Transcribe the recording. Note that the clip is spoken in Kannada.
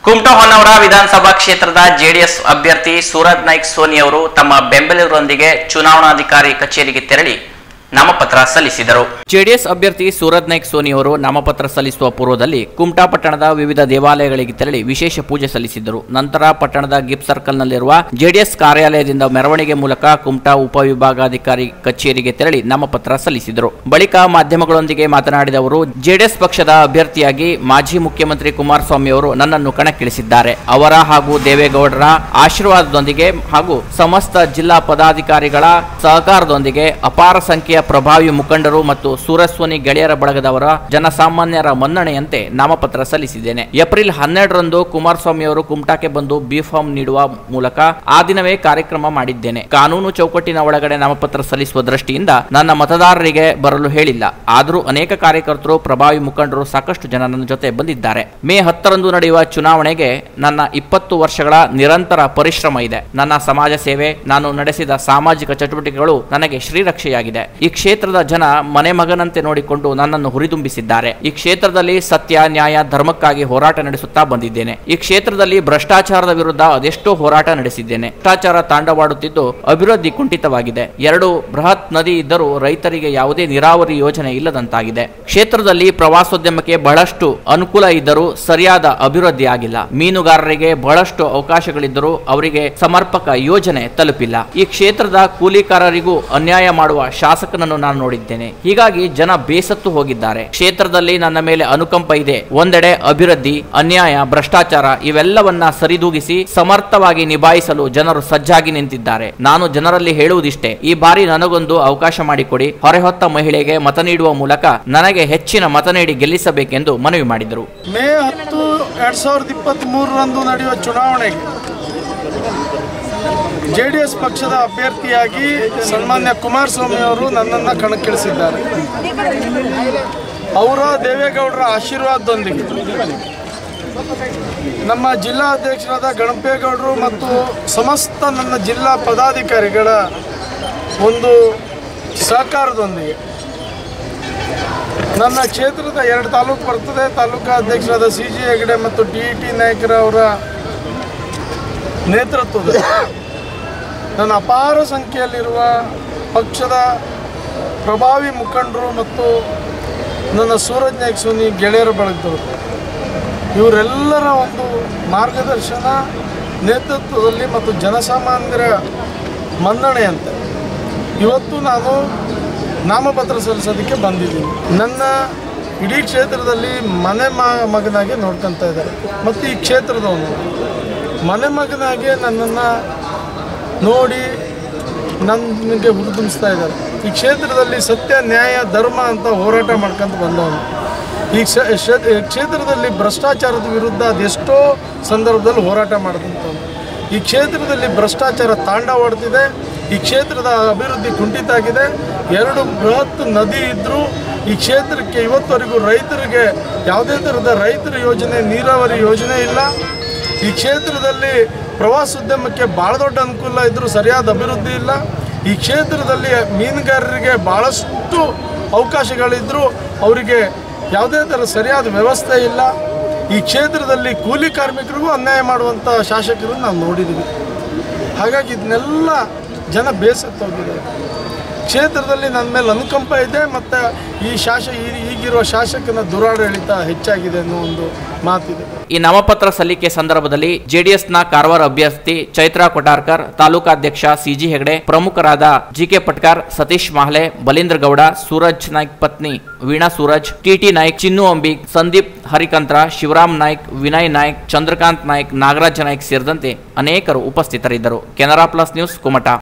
ಕುಮಟಾ ಹೊನ್ನವರ ವಿಧಾನಸಭಾ ಕ್ಷೇತ್ರದ ಜೆಡಿಎಸ್ ಅಭ್ಯರ್ಥಿ ಸೂರಜ್ ನಾಯ್ಕ್ ಸೋನಿ ಅವರು ತಮ್ಮ ಬೆಂಬಲಿಗರೊಂದಿಗೆ ಚುನಾವಣಾಧಿಕಾರಿ ಕಚೇರಿಗೆ ತೆರಳಿ ನಾಮಪತ್ರ ಸಲ್ಲಿಸಿದರು ಜೆಡಿಎಸ್ ಅಭ್ಯರ್ಥಿ ಸೂರಜ್ ನಾಯ್ಕ್ ಸೋನಿ ಅವರು ನಾಮಪತ್ರ ಸಲ್ಲಿಸುವ ಪೂರ್ವದಲ್ಲಿ ಕುಮಟಾ ಪಟ್ಟಣದ ವಿವಿಧ ದೇವಾಲಯಗಳಿಗೆ ತೆರಳಿ ವಿಶೇಷ ಪೂಜೆ ಸಲ್ಲಿಸಿದ್ದರು ನಂತರ ಪಟ್ಟಣದ ಗಿಫ್ಟ್ ಸರ್ಕಲ್ನಲ್ಲಿರುವ ಜೆಡಿಎಸ್ ಕಾರ್ಯಾಲಯದಿಂದ ಮೆರವಣಿಗೆ ಮೂಲಕ ಕುಮಟಾ ಉಪವಿಭಾಗಾಧಿಕಾರಿ ಕಚೇರಿಗೆ ತೆರಳಿ ನಾಮಪತ್ರ ಸಲ್ಲಿಸಿದರು ಬಳಿಕ ಮಾಧ್ಯಮಗಳೊಂದಿಗೆ ಮಾತನಾಡಿದ ಅವರು ಜೆಡಿಎಸ್ ಪಕ್ಷದ ಅಭ್ಯರ್ಥಿಯಾಗಿ ಮಾಜಿ ಮುಖ್ಯಮಂತ್ರಿ ಕುಮಾರಸ್ವಾಮಿ ಅವರು ನನ್ನನ್ನು ಕಣಕ್ಕಿಳಿಸಿದ್ದಾರೆ ಅವರ ಹಾಗೂ ದೇವೇಗೌಡರ ಆಶೀರ್ವಾದದೊಂದಿಗೆ ಹಾಗೂ ಸಮಸ್ತ ಜಿಲ್ಲಾ ಪದಾಧಿಕಾರಿಗಳ ಸಹಕಾರದೊಂದಿಗೆ ಅಪಾರ ಸಂಖ್ಯೆಯ ಪ್ರಭಾವಿ ಮುಖಂಡರು ಮತ್ತು ಸೂರಸ್ವನಿ ಗೆಳೆಯರ ಬಳಗದವರ ಜನಸಾಮಾನ್ಯರ ಮನ್ನಣೆಯಂತೆ ನಾಮಪತ್ರ ಸಲ್ಲಿಸಿದ್ದೇನೆ ಏಪ್ರಿಲ್ ಹನ್ನೆರಡರಂದು ಕುಮಾರಸ್ವಾಮಿ ಅವರು ಕುಮಟಾಕ್ಕೆ ಬಂದು ಬಿ ಫಾರ್ಮ್ ನೀಡುವ ಮೂಲಕ ಆ ದಿನವೇ ಕಾರ್ಯಕ್ರಮ ಮಾಡಿದ್ದೇನೆ ಕಾನೂನು ಚೌಕಟ್ಟಿನ ಒಳಗಡೆ ನಾಮಪತ್ರ ಸಲ್ಲಿಸುವ ದೃಷ್ಟಿಯಿಂದ ನನ್ನ ಮತದಾರರಿಗೆ ಬರಲು ಹೇಳಿಲ್ಲ ಆದರೂ ಅನೇಕ ಕಾರ್ಯಕರ್ತರು ಪ್ರಭಾವಿ ಮುಖಂಡರು ಸಾಕಷ್ಟು ಜನ ನನ್ನ ಜೊತೆ ಬಂದಿದ್ದಾರೆ ಮೇ ಹತ್ತರಂದು ನಡೆಯುವ ಚುನಾವಣೆಗೆ ನನ್ನ ಇಪ್ಪತ್ತು ವರ್ಷಗಳ ನಿರಂತರ ಪರಿಶ್ರಮ ಇದೆ ನನ್ನ ಸಮಾಜ ಸೇವೆ ನಾನು ನಡೆಸಿದ ಸಾಮಾಜಿಕ ಚಟುವಟಿಕೆಗಳು ನನಗೆ ಶ್ರೀರಕ್ಷೆಯಾಗಿದೆ ಈ ಕ್ಷೇತ್ರದ ಜನ ಮನೆ ಮಗನಂತೆ ನೋಡಿಕೊಂಡು ನನ್ನನ್ನು ಹುರಿದುಂಬಿಸಿದ್ದಾರೆ ಈ ಕ್ಷೇತ್ರದಲ್ಲಿ ಸತ್ಯ ನ್ಯಾಯ ಧರ್ಮಕ್ಕಾಗಿ ಹೋರಾಟ ನಡೆಸುತ್ತಾ ಬಂದಿದ್ದೇನೆ ಈ ಕ್ಷೇತ್ರದಲ್ಲಿ ಭ್ರಷ್ಟಾಚಾರದ ವಿರುದ್ಧ ಅದೆಷ್ಟೋ ಹೋರಾಟ ನಡೆಸಿದ್ದೇನೆ ಭ್ರಷ್ಟಾಚಾರ ತಾಂಡವಾಡುತ್ತಿದ್ದು ಅಭಿವೃದ್ಧಿ ಕುಂಠಿತವಾಗಿದೆ ಎರಡು ಬೃಹತ್ ನದಿ ಇದ್ದರೂ ರೈತರಿಗೆ ಯಾವುದೇ ನೀರಾವರಿ ಯೋಜನೆ ಇಲ್ಲದಂತಾಗಿದೆ ಕ್ಷೇತ್ರದಲ್ಲಿ ಪ್ರವಾಸೋದ್ಯಮಕ್ಕೆ ಬಹಳಷ್ಟು ಅನುಕೂಲ ಇದ್ದರೂ ಸರಿಯಾದ ಅಭಿವೃದ್ಧಿ ಆಗಿಲ್ಲ ಮೀನುಗಾರರಿಗೆ ಬಹಳಷ್ಟು ಅವಕಾಶಗಳಿದ್ದರೂ ಅವರಿಗೆ ಸಮರ್ಪಕ ಯೋಜನೆ ತಲುಪಿಲ್ಲ ಈ ಕ್ಷೇತ್ರದ ಕೂಲಿಕಾರರಿಗೂ ಅನ್ಯಾಯ ಮಾಡುವ ಶಾಸಕನನ್ನು ನಾನು ನೋಡಿದ್ದೇನೆ ಹೀಗಾಗಿ ಜನ ಬೇಸತ್ತು ಹೋಗಿದ್ದಾರೆ ಕ್ಷೇತ್ರದಲ್ಲಿ ನನ್ನ ಮೇಲೆ ಅನುಕಂಪ ಇದೆ ಒಂದೆಡೆ ಅಭಿವೃದ್ಧಿ ಅನ್ಯಾಯ ಭ್ರಷ್ಟಾಚಾರ ಇವೆಲ್ಲವನ್ನ ಸರಿದೂಗಿಸಿ ಸಮರ್ಥವಾಗಿ ನಿಭಾಯಿಸಲು ಜನರು ಸಜ್ಜಾಗಿ ನಿಂತಿದ್ದಾರೆ ನಾನು ಜನರಲ್ಲಿ ಹೇಳುವುದಿಷ್ಟೇ ಈ ಬಾರಿ ನನಗೊಂದು ಅವಕಾಶ ಮಾಡಿಕೊಡಿ ಹೊರೆಹೊತ್ತ ಮಹಿಳೆಗೆ ಮತ ನೀಡುವ ಮೂಲಕ ನನಗೆ ಹೆಚ್ಚಿನ ಮತ ನೀಡಿ ಗೆಲ್ಲಿಸಬೇಕೆಂದು ಮನವಿ ಮಾಡಿದರು ಮೇ ಹತ್ತು ಎರಡು ಸಾವಿರದ ಇಪ್ಪತ್ತ್ ಮೂರರಂದು ನಡೆಯುವ ಚುನಾವಣೆಗೆ ಜೆ ಡಿ ಎಸ್ ಪಕ್ಷದ ಅಭ್ಯರ್ಥಿಯಾಗಿ ಸನ್ಮಾನ್ಯ ಕುಮಾರಸ್ವಾಮಿ ಅವರು ನನ್ನನ್ನು ಕಣಕ್ಕಿಳಿಸಿದ್ದಾರೆ ಅವರ ದೇವೇಗೌಡರ ಆಶೀರ್ವಾದದೊಂದಿಗೆ ನಮ್ಮ ಜಿಲ್ಲಾ ಅಧ್ಯಕ್ಷರಾದ ಗಣಪೇಗೌಡರು ಮತ್ತು ಸಮಸ್ತ ನನ್ನ ಜಿಲ್ಲಾ ಪದಾಧಿಕಾರಿಗಳ ಒಂದು ಸಹಕಾರದೊಂದಿಗೆ ನನ್ನ ಕ್ಷೇತ್ರದ ಎರಡು ತಾಲೂಕು ಬರ್ತದೆ ತಾಲೂಕಾ ಅಧ್ಯಕ್ಷರಾದ ಸಿ ಜಿ ಹೆಗಡೆ ಮತ್ತು ಟಿ ಇ ಟಿ ನಾಯಕರ ಅವರ ನೇತೃತ್ವದ ನನ್ನ ಅಪಾರ ಸಂಖ್ಯೆಯಲ್ಲಿರುವ ಪಕ್ಷದ ಪ್ರಭಾವಿ ಮುಖಂಡರು ಮತ್ತು ನನ್ನ ಸೂರಜ್ ನಾಯ್ಕ ಸೋನಿ ಗೆಳೆಯರ ಬಳಗದವರು ಇವರೆಲ್ಲರ ಒಂದು ಮಾರ್ಗದರ್ಶನ ನೇತೃತ್ವದಲ್ಲಿ ಮತ್ತು ಜನಸಾಮಾನ್ಯರ ಮನ್ನಣೆಯಂತೆ ಇವತ್ತು ನಾನು ನಾಮಪತ್ರ ಸಲ್ಲಿಸೋದಕ್ಕೆ ಬಂದಿದ್ದೀನಿ ನನ್ನ ಇಡೀ ಕ್ಷೇತ್ರದಲ್ಲಿ ಮನೆ ಮ ಮಗನಾಗಿ ನೋಡ್ಕೊತಾ ಇದ್ದಾರೆ ಮತ್ತು ಈ ಕ್ಷೇತ್ರದವನು ಮನೆ ಮಗನಾಗಿ ನನ್ನನ್ನು ನೋಡಿ ನನಗೆ ಹುರಿದುಂಬಿಸ್ತಾ ಇದ್ದಾರೆ ಈ ಕ್ಷೇತ್ರದಲ್ಲಿ ಸತ್ಯ ನ್ಯಾಯ ಧರ್ಮ ಅಂತ ಹೋರಾಟ ಮಾಡ್ಕೊಂತ ಬಂದವನು ಈ ಕ್ಷ- ಕ್ಷೇ- ಕ್ಷೇತ್ರದಲ್ಲಿ ಭ್ರಷ್ಟಾಚಾರದ ವಿರುದ್ಧ ಅದೆಷ್ಟೋ ಸಂದರ್ಭದಲ್ಲಿ ಹೋರಾಟ ಮಾಡಿದಂಥವ್ನು ಈ ಕ್ಷೇತ್ರದಲ್ಲಿ ಭ್ರಷ್ಟಾಚಾರ ತಾಂಡವಾಡ್ತಿದೆ ಈ ಕ್ಷೇತ್ರದ ಅಭಿವೃದ್ಧಿ ಕುಂಠಿತ ಆಗಿದೆ ಎರಡು ಬೃಹತ್ ನದಿ ಇದ್ದರೂ ಈ ಕ್ಷೇತ್ರಕ್ಕೆ ಇವತ್ತವರೆಗೂ ರೈತರಿಗೆ ಯಾವುದೇ ಥರದ ರೈತರ ಯೋಜನೆ ನೀರಾವರಿ ಯೋಜನೆ ಇಲ್ಲ ಈ ಕ್ಷೇತ್ರದಲ್ಲಿ ಪ್ರವಾಸೋದ್ಯಮಕ್ಕೆ ಭಾಳ ದೊಡ್ಡ ಅನುಕೂಲ ಇದ್ದರೂ ಸರಿಯಾದ ಅಭಿವೃದ್ಧಿ ಇಲ್ಲ ಈ ಕ್ಷೇತ್ರದಲ್ಲಿ ಮೀನುಗಾರರಿಗೆ ಭಾಳಷ್ಟು ಅವಕಾಶಗಳಿದ್ದರೂ ಅವರಿಗೆ ಯಾವುದೇ ಥರ ಸರಿಯಾದ ವ್ಯವಸ್ಥೆ ಇಲ್ಲ ಈ ಕ್ಷೇತ್ರದಲ್ಲಿ ಕೂಲಿ ಕಾರ್ಮಿಕರಿಗೂ ಅನ್ಯಾಯ ಮಾಡುವಂಥ ಶಾಸಕರನ್ನು ನಾವು ನೋಡಿದ್ದೀವಿ ಹಾಗಾಗಿ ಇದನ್ನೆಲ್ಲ ಜನ ಬೇಸತ್ತೋಗಿದ್ದಾರೆ ಕ್ಷೇತ್ರದಲ್ಲಿ ನನ್ನ ಮೇಲೆ ಅನುಕಂಪ ಇದೆ ಮತ್ತು ಈ ಶಾಸ ಈ- ಈಗಿರುವ ಶಾಸಕನ ದುರಾಡಳಿತ ಹೆಚ್ಚಾಗಿದೆ ಅನ್ನೋ ಒಂದು ಮಾತಿದೆ ಈ ನಾಮಪತ್ರ ಸಲ್ಲಿಕೆ ಸಂದರ್ಭದಲ್ಲಿ ಜೆಡಿಎಸ್ನ ಕಾರವಾರ ಅಭ್ಯರ್ಥಿ ಚೈತ್ರಾ ಕೊಟಾರ್ಕರ್ ತಾಲೂಕಾಧ್ಯಕ್ಷ ಸಿಜಿ ಹೆಗಡೆ ಪ್ರಮುಖರಾದ ಜಿಕೆ ಪಟ್ಕಾರ್ ಸತೀಶ್ ಮಾಹ್ಲೆ ಬಲೀಂದ್ರ ಗೌಡ ಸೂರಜ್ ನಾಯ್ಕ್ ಪತ್ನಿ ವೀಣಾ ಸೂರಜ್ ಟಿಟಿ ನಾಯ್ಕ್ ಚಿನ್ನು ಅಂಬಿಗ್ ಸಂದೀಪ್ ಹರಿಕಂತ್ರ ಶಿವರಾಮ್ ನಾಯ್ಕ್ ವಿನಯ್ ನಾಯ್ಕ್ ಚಂದ್ರಕಾಂತ್ ನಾಯ್ಕ್ ನಾಗರಾಜ ನಾಯ್ಕ್ ಸೇರಿದಂತೆ ಅನೇಕರು ಉಪಸ್ಥಿತರಿದ್ದರು ಕೆನರಾ ಪ್ಲಸ್ ನ್ಯೂಸ್ ಕುಮಟಾ